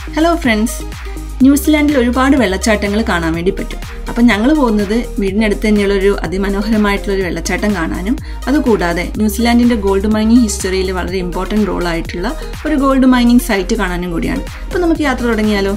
Hello friends ന്യൂസിലാൻഡിൽ ഒരുപാട് വെള്ളച്ചാട്ടങ്ങൾ കാണാൻ വേണ്ടി പറ്റും അപ്പം ഞങ്ങൾ പോകുന്നത് വീടിനടുത്ത് തന്നെയുള്ള ഒരു അതിമനോഹരമായിട്ടുള്ള ഒരു വെള്ളച്ചാട്ടം കാണാനും അതുകൂടാതെ ന്യൂസിലാൻഡിന്റെ ഗോൾഡ് മൈനിങ് ഹിസ്റ്ററിയിൽ വളരെ ഇമ്പോർട്ടൻറ്റ് റോൾ ആയിട്ടുള്ള ഒരു ഗോൾഡ് മൈനിങ് സൈറ്റ് കാണാനും കൂടിയാണ് അപ്പം നമുക്ക് യാത്ര തുടങ്ങിയാലോ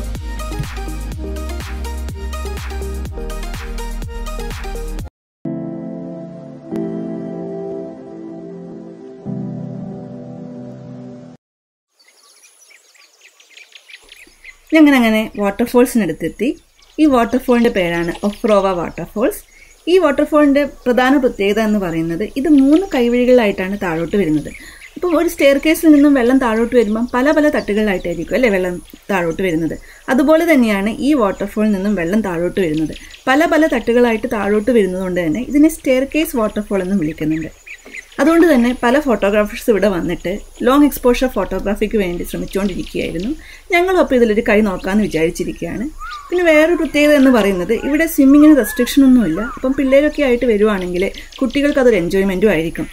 ഞങ്ങൾ അങ്ങനെ വാട്ടർഫോൾസിനടുത്തെത്തി ഈ വാട്ടർഫോളിന്റെ പേരാണ് ഒഫ്രോവ വാട്ടർഫോൾസ് ഈ വാട്ടർഫോളിന്റെ പ്രധാന പ്രത്യേകത എന്ന് പറയുന്നത് ഇത് മൂന്ന് കൈവഴികളിലായിട്ടാണ് താഴോട്ട് വരുന്നത് അപ്പം ഒരു സ്റ്റെയർ കേസിൽ നിന്നും വെള്ളം താഴോട്ട് വരുമ്പം പല പല തട്ടുകളിലായിട്ടായിരിക്കും അല്ലേ വെള്ളം താഴോട്ട് വരുന്നത് അതുപോലെ തന്നെയാണ് ഈ വാട്ടർഫോളിൽ നിന്നും വെള്ളം താഴോട്ട് വരുന്നത് പല പല തട്ടുകളായിട്ട് താഴോട്ട് വരുന്നതുകൊണ്ട് തന്നെ ഇതിനെ സ്റ്റെയർ കേസ് വാട്ടർഫോൾ എന്നും വിളിക്കുന്നുണ്ട് അതുകൊണ്ട് തന്നെ പല ഫോട്ടോഗ്രാഫേഴ്സ് ഇവിടെ വന്നിട്ട് ലോങ് എക്സ്പോഷർ ഫോട്ടോഗ്രാഫിക്ക് വേണ്ടി ശ്രമിച്ചുകൊണ്ടിരിക്കുകയായിരുന്നു ഞങ്ങളും അപ്പോൾ ഇതിലൊരു കൈ നോക്കാമെന്ന് വിചാരിച്ചിരിക്കുകയാണ് പിന്നെ വേറൊരു പ്രത്യേകത എന്ന് പറയുന്നത് ഇവിടെ സ്വിമ്മിങ്ങിന് റെസ്ട്രിക്ഷൻ ഒന്നുമില്ല അപ്പം പിള്ളേരൊക്കെ ആയിട്ട് വരുവാണെങ്കിൽ കുട്ടികൾക്ക് അതൊരു എൻജോയ്മെൻറ്റും ആയിരിക്കും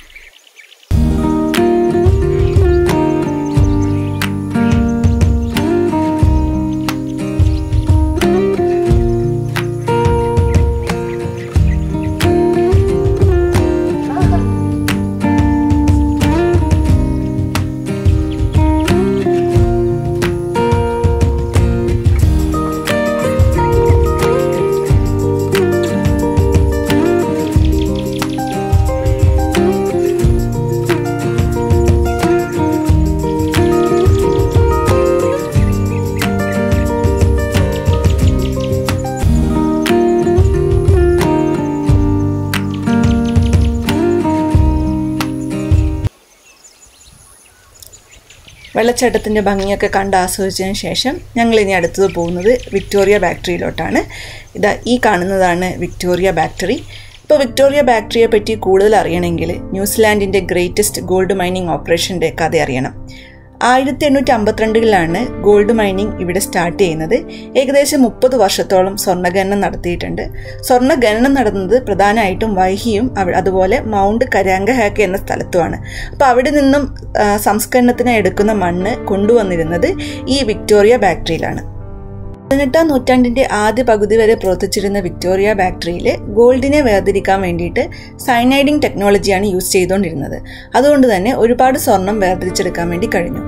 വെള്ളച്ചാട്ടത്തിൻ്റെ ഭംഗിയൊക്കെ കണ്ട് ആസ്വദിച്ചതിന് ശേഷം ഞങ്ങൾ ഇനി അടുത്തത് പോകുന്നത് വിക്ടോറിയ ബാക്ടറിയിലോട്ടാണ് ഇതാ ഈ കാണുന്നതാണ് വിക്ടോറിയ ബാക്ടറി ഇപ്പോൾ വിക്ടോറിയ ബാക്ടറിയെ പറ്റി കൂടുതൽ അറിയണമെങ്കിൽ ന്യൂസിലാൻഡിൻ്റെ ഗ്രേറ്റസ്റ്റ് ഗോൾഡ് മൈനിങ് ഓപ്പറേഷൻ്റെ കഥ അറിയണം ആയിരത്തി എണ്ണൂറ്റി അമ്പത്തിരണ്ടിലാണ് ഗോൾഡ് മൈനിങ് ഇവിടെ സ്റ്റാർട്ട് ചെയ്യുന്നത് ഏകദേശം മുപ്പത് വർഷത്തോളം സ്വർണ്ണഖനനം നടത്തിയിട്ടുണ്ട് സ്വർണ്ണഖനനം നടന്നത് പ്രധാനമായിട്ടും വൈഹിയും അതുപോലെ മൗണ്ട് കരാങ്കഹാക്ക് എന്ന സ്ഥലത്തുമാണ് അപ്പോൾ അവിടെ നിന്നും സംസ്കരണത്തിന് എടുക്കുന്ന മണ്ണ് കൊണ്ടുവന്നിരുന്നത് ഈ വിക്ടോറിയ ബാക്ടറിയിലാണ് പതിനെട്ടാം നൂറ്റാണ്ടിന്റെ ആദ്യ പകുതി വരെ പ്രവർത്തിച്ചിരുന്ന വിക്ടോറിയ ബാക്ടറിയിൽ ഗോൾഡിനെ വേർതിരിക്കാൻ വേണ്ടിയിട്ട് സൈനൈഡിങ് ടെക്നോളജിയാണ് യൂസ് ചെയ്തുകൊണ്ടിരുന്നത് അതുകൊണ്ട് തന്നെ ഒരുപാട് സ്വർണം വേർതിരിച്ചെടുക്കാൻ വേണ്ടി കഴിഞ്ഞു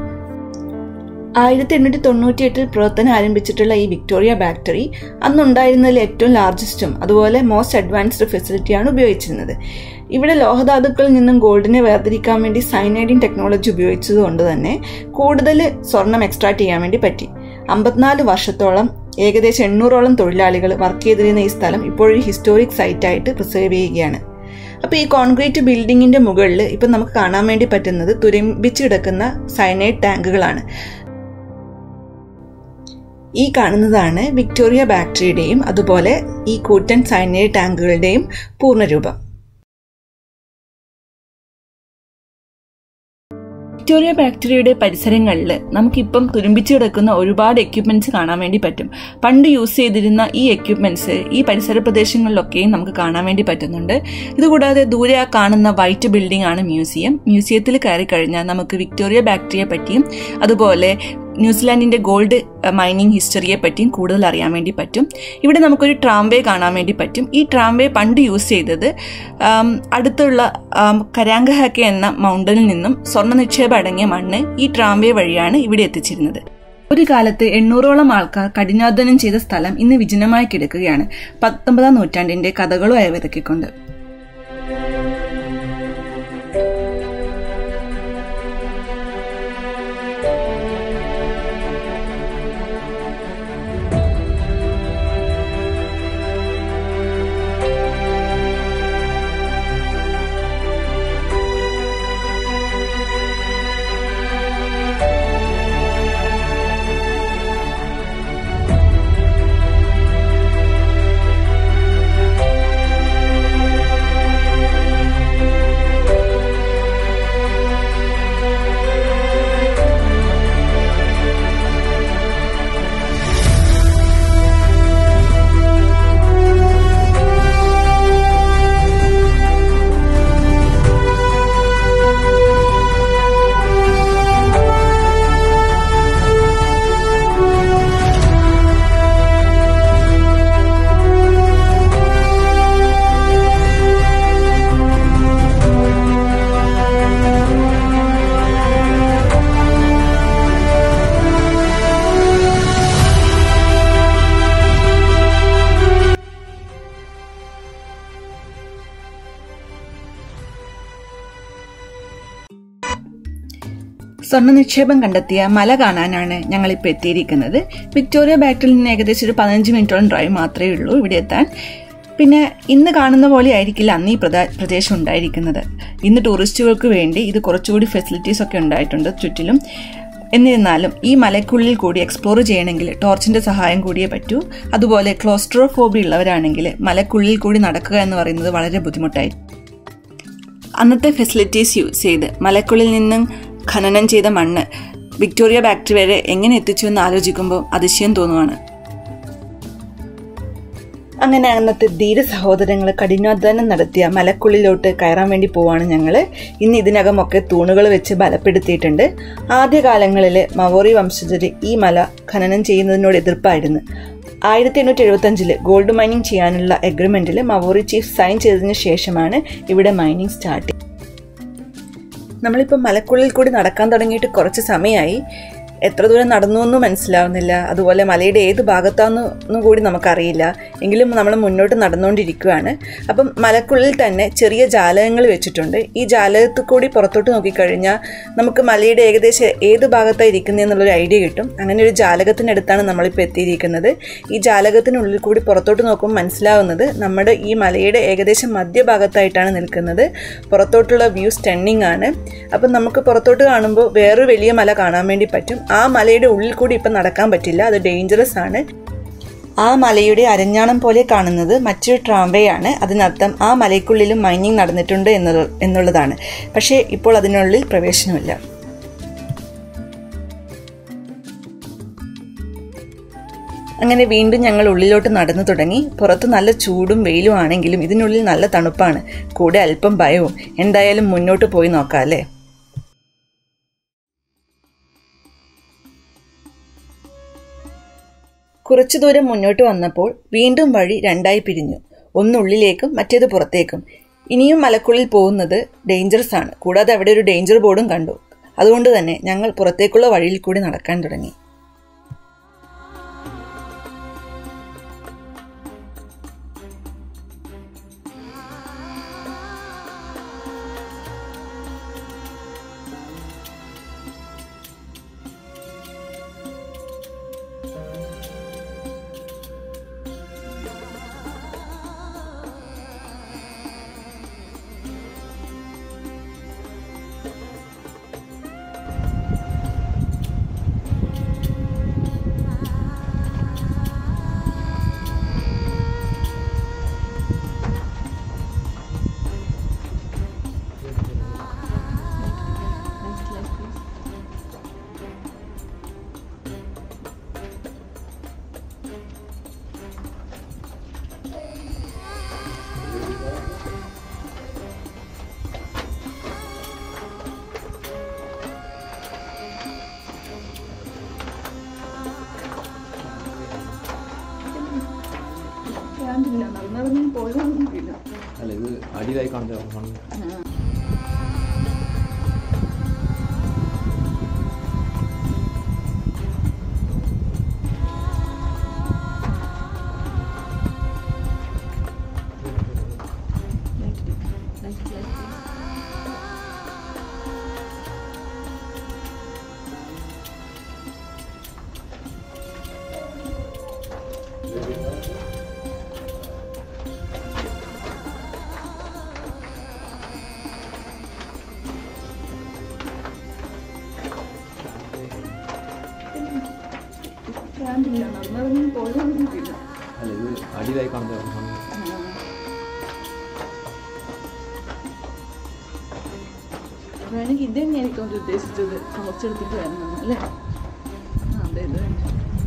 ആയിരത്തി എണ്ണൂറ്റി തൊണ്ണൂറ്റി എട്ടിൽ പ്രവർത്തനം ആരംഭിച്ചിട്ടുള്ള ഈ വിക്ടോറിയ ബാക്ടറി അന്നുണ്ടായിരുന്നതിൽ ഏറ്റവും ലാർജസ്റ്റും അതുപോലെ മോസ്റ്റ് അഡ്വാൻസ്ഡ് ഫെസിലിറ്റിയാണ് ഉപയോഗിച്ചിരുന്നത് ഇവിടെ ലോഹധാതുക്കളിൽ നിന്നും ഗോൾഡിനെ വേർതിരിക്കാൻ വേണ്ടി സൈനൈഡിങ് ടെക്നോളജി ഉപയോഗിച്ചതുകൊണ്ട് തന്നെ കൂടുതൽ സ്വർണം എക്സ്ട്രാക്ട് ചെയ്യാൻ വേണ്ടി പറ്റി അമ്പത്തിനാല് വർഷത്തോളം ഏകദേശം എണ്ണൂറോളം തൊഴിലാളികൾ വർക്ക് ചെയ്തിരുന്ന ഈ സ്ഥലം ഇപ്പോഴൊരു ഹിസ്റ്റോറിക് സൈറ്റായിട്ട് പ്രിസർവ് ചെയ്യുകയാണ് അപ്പോൾ ഈ കോൺക്രീറ്റ് ബിൽഡിങ്ങിന്റെ മുകളിൽ ഇപ്പം നമുക്ക് കാണാൻ വേണ്ടി പറ്റുന്നത് തുരമ്പിച്ച് കിടക്കുന്ന സൈനൈഡ് ടാങ്കുകളാണ് ഈ കാണുന്നതാണ് വിക്ടോറിയ ബാക്ടറിയുടെയും അതുപോലെ ഈ കൂറ്റൻ സൈനൈഡ് ടാങ്കുകളുടെയും പൂർണ്ണരൂപം വിക്ടോറിയ ബാക്ടറിയുടെ പരിസരങ്ങളിൽ നമുക്കിപ്പം തുരുമ്പിച്ച് കിടക്കുന്ന ഒരുപാട് എക്യുപ്മെന്റ്സ് കാണാൻ വേണ്ടി പറ്റും പണ്ട് യൂസ് ചെയ്തിരുന്ന ഈ എക്യുപ്മെന്റ്സ് ഈ പരിസര പ്രദേശങ്ങളിലൊക്കെയും നമുക്ക് കാണാൻ വേണ്ടി പറ്റുന്നുണ്ട് ഇതുകൂടാതെ ദൂരെ ആ കാണുന്ന വൈറ്റ് ബിൽഡിംഗ് ആണ് മ്യൂസിയം മ്യൂസിയത്തിൽ കയറി കഴിഞ്ഞാൽ നമുക്ക് വിക്ടോറിയ ബാക്ടറിയെ പറ്റിയും അതുപോലെ ന്യൂസിലാൻഡിന്റെ ഗോൾഡ് മൈനിങ് ഹിസ്റ്ററിയെ പറ്റിയും കൂടുതൽ അറിയാൻ വേണ്ടി പറ്റും ഇവിടെ നമുക്കൊരു ട്രാംവേ കാണാൻ വേണ്ടി പറ്റും ഈ ട്രാംവേ പണ്ട് യൂസ് ചെയ്തത് അടുത്തുള്ള കരാങ്കഹാക്കെ എന്ന മൗണ്ടനിൽ നിന്നും സ്വർണ്ണ നിക്ഷേപം അടങ്ങിയ മണ്ണ് ഈ ട്രാംവേ വഴിയാണ് ഇവിടെ എത്തിച്ചിരുന്നത് ഒരു കാലത്ത് എണ്ണൂറോളം ആൾക്കാർ കഠിനാധ്വാനം ചെയ്ത സ്ഥലം ഇന്ന് വിജനമായി കിടക്കുകയാണ് പത്തൊമ്പതാം നൂറ്റാണ്ടിന്റെ കഥകളും അയവിറക്കിക്കൊണ്ട് സ്വർണ്ണ നിക്ഷേപം കണ്ടെത്തിയ മല കാണാനാണ് ഞങ്ങളിപ്പോൾ എത്തിയിരിക്കുന്നത് വിക്ടോറിയ ബാക്ടറിൽ നിന്ന് ഏകദേശം ഒരു പതിനഞ്ച് മിനിറ്റോളം ഡ്രൈവ് മാത്രമേ ഉള്ളൂ ഇവിടെ എത്താൻ പിന്നെ ഇന്ന് കാണുന്ന പോലെ ആയിരിക്കില്ല അന്ന് ഈ പ്രദ- പ്രദേശം ഉണ്ടായിരിക്കുന്നത് ഇന്ന് ടൂറിസ്റ്റുകൾക്ക് വേണ്ടി ഇത് കുറച്ചുകൂടി ഫെസിലിറ്റീസ് ഒക്കെ ഉണ്ടായിട്ടുണ്ട് ചുറ്റിലും എന്നിരുന്നാലും ഈ മലയ്ക്കുള്ളിൽ കൂടി എക്സ്പ്ലോർ ചെയ്യണമെങ്കിൽ ടോർച്ചിന്റെ സഹായം കൂടിയേ പറ്റൂ അതുപോലെ ക്ലോസ്ട്രോഫോബി ഉള്ളവരാണെങ്കിൽ മലക്കുള്ളിൽ കൂടി നടക്കുക എന്ന് പറയുന്നത് വളരെ ബുദ്ധിമുട്ടായിരിക്കും അന്നത്തെ ഫെസിലിറ്റീസ് യൂസ് ചെയ്ത് മലക്കുള്ളിൽ നിന്നും ഖനനം ചെയ്ത മണ്ണ് വിക്ടോറിയ ബാക്ടറി വരെ എങ്ങനെ എത്തിച്ചു എന്ന് ആലോചിക്കുമ്പോൾ അതിശയം തോന്നുവാണ് അങ്ങനെ അന്നത്തെ ധീര സഹോദരങ്ങൾ കഠിനാധ്വാനം നടത്തിയ മലക്കുള്ളിലോട്ട് കയറാൻ വേണ്ടി പോവാണ് ഞങ്ങൾ ഇന്ന് ഇതിനകമൊക്കെ തൂണുകൾ വെച്ച് ബലപ്പെടുത്തിയിട്ടുണ്ട് ആദ്യകാലങ്ങളിൽ മവോറി വംശജര് ഈ മല ഖനനം ചെയ്യുന്നതിനോട് എതിർപ്പായിരുന്നു ആയിരത്തി എണ്ണൂറ്റി എഴുപത്തി അഞ്ചില് ഗോൾഡ് മൈനിങ് ചെയ്യാനുള്ള എഗ്രിമെന്റിൽ മവോറി ചീഫ് സൈൻ ചെയ്തതിനു ശേഷമാണ് ഇവിടെ മൈനിങ് സ്റ്റാർട്ട് നമ്മളിപ്പോൾ മലക്കുള്ളിൽ കൂടി നടക്കാൻ തുടങ്ങിയിട്ട് കുറച്ച് സമയമായി എത്ര ദൂരം നടന്നു എന്നും മനസ്സിലാവുന്നില്ല അതുപോലെ മലയുടെ ഏത് ഭാഗത്താണെന്നും കൂടി നമുക്കറിയില്ല എങ്കിലും നമ്മൾ മുന്നോട്ട് നടന്നുകൊണ്ടിരിക്കുകയാണ് അപ്പം മലക്കുള്ളിൽ തന്നെ ചെറിയ ജാലകങ്ങൾ വെച്ചിട്ടുണ്ട് ഈ ജാലകത്തിൽ കൂടി പുറത്തോട്ട് നോക്കിക്കഴിഞ്ഞാൽ നമുക്ക് മലയുടെ ഏകദേശം ഏത് ഭാഗത്താണ് ഇരിക്കുന്നതെന്നുള്ളൊരു ഐഡിയ കിട്ടും അങ്ങനെ ഒരു ജാലകത്തിനടുത്താണ് നമ്മളിപ്പോൾ എത്തിയിരിക്കുന്നത് ഈ ജാലകത്തിനുള്ളിൽ കൂടി പുറത്തോട്ട് നോക്കുമ്പോൾ മനസ്സിലാവുന്നത് നമ്മുടെ ഈ മലയുടെ ഏകദേശം മധ്യഭാഗത്തായിട്ടാണ് നിൽക്കുന്നത് പുറത്തോട്ടുള്ള വ്യൂ സ്റ്റണ്ണിങ് ആണ് അപ്പം നമുക്ക് പുറത്തോട്ട് കാണുമ്പോൾ വേറൊരു വലിയ മല കാണാൻ വേണ്ടി പറ്റും ആ മലയുടെ ഉള്ളിൽ കൂടി ഇപ്പം നടക്കാൻ പറ്റില്ല അത് ഡേഞ്ചറസ് ആണ് ആ മലയുടെ അരഞ്ഞാണം പോലെ കാണുന്നത് മറ്റൊരു ട്രാംവേ ആണ് അതിനർത്ഥം ആ മലയ്ക്കുള്ളിലും മൈനിങ് നടന്നിട്ടുണ്ട് എന്നുള്ള- എന്നുള്ളതാണ് പക്ഷേ ഇപ്പോൾ അതിനുള്ളിൽ പ്രവേശനമില്ല അങ്ങനെ വീണ്ടും ഞങ്ങൾ ഉള്ളിലോട്ട് നടന്നു തുടങ്ങി പുറത്ത് നല്ല ചൂടും വെയിലും ആണെങ്കിലും ഇതിനുള്ളിൽ നല്ല തണുപ്പാണ് കൂടെ അല്പം ഭയവും എന്തായാലും മുന്നോട്ട് പോയി നോക്കാം അല്ലേ കുറച്ചു ദൂരം മുന്നോട്ട് വന്നപ്പോൾ വീണ്ടും വഴി രണ്ടായി പിരിഞ്ഞു ഒന്നുള്ളിലേക്കും മറ്റേത് പുറത്തേക്കും ഇനിയും മലക്കുള്ളിൽ പോകുന്നത് ഡേഞ്ചറസ് ആണ് കൂടാതെ അവിടെ ഒരു ഡേഞ്ചർ ബോർഡും കണ്ടു അതുകൊണ്ട് തന്നെ ഞങ്ങൾ പുറത്തേക്കുള്ള വഴിയിൽ കൂടി നടക്കാൻ തുടങ്ങി അല്ല ഇത് അടിയിലായി കാണിച്ച മണ്ണ് അല്ല ഇത് അടിയിലായി കാണിച്ച മണ്ണ് വേണമെങ്കിൽ ഇത് തന്നെയായിരിക്കും അവർ ഉദ്ദേശിച്ചത് കുറച്ചെടുത്തിട്ട് വരണം അല്ലേ ആ, അതെ ഇത് തന്നെ.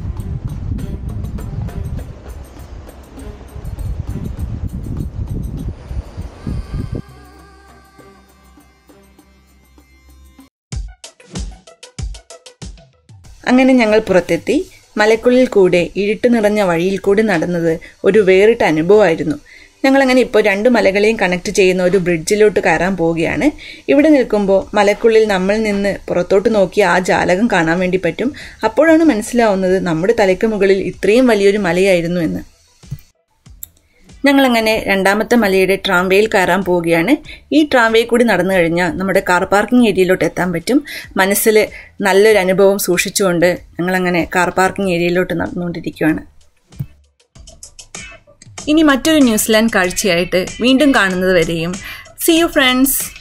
അങ്ങനെ ഞങ്ങൾ പുറത്തെത്തി മലക്കുള്ളിൽ കൂടെ ഇരുട്ട് നിറഞ്ഞ വഴിയിൽ കൂടി നടന്നത് ഒരു വേറിട്ട അനുഭവമായിരുന്നു ഞങ്ങളങ്ങനെ ഇപ്പോൾ രണ്ട് മലകളെയും കണക്ട് ചെയ്യുന്ന ഒരു ബ്രിഡ്ജിലോട്ട് കയറാൻ പോവുകയാണ് ഇവിടെ നിൽക്കുമ്പോൾ മലക്കുള്ളിൽ നമ്മൾ നിന്ന് പുറത്തോട്ട് നോക്കി ആ ജാലകം കാണാൻ വേണ്ടി പറ്റും അപ്പോഴാണ് മനസ്സിലാവുന്നത് നമ്മുടെ തലയ്ക്ക് മുകളിൽ ഇത്രയും വലിയൊരു മലയായിരുന്നു എന്ന് ഞങ്ങളങ്ങനെ രണ്ടാമത്തെ മലയുടെ ട്രാംവേയിൽ കയറാൻ പോവുകയാണ് ഈ ട്രാംവേ കൂടി നടന്നു കഴിഞ്ഞാൽ നമ്മുടെ കാർ പാർക്കിംഗ് ഏരിയയിലോട്ട് എത്താൻ പറ്റും മനസ്സിൽ നല്ലൊരു അനുഭവം സൂക്ഷിച്ചുകൊണ്ട് ഞങ്ങളങ്ങനെ കാർ പാർക്കിംഗ് ഏരിയയിലോട്ട് നടന്നുകൊണ്ടിരിക്കുകയാണ് ഇനി മറ്റൊരു ന്യൂസിലാൻഡ് കാഴ്ചയായിട്ട് വീണ്ടും കാണുന്നത് വരെയും സി യു ഫ്രണ്ട്സ്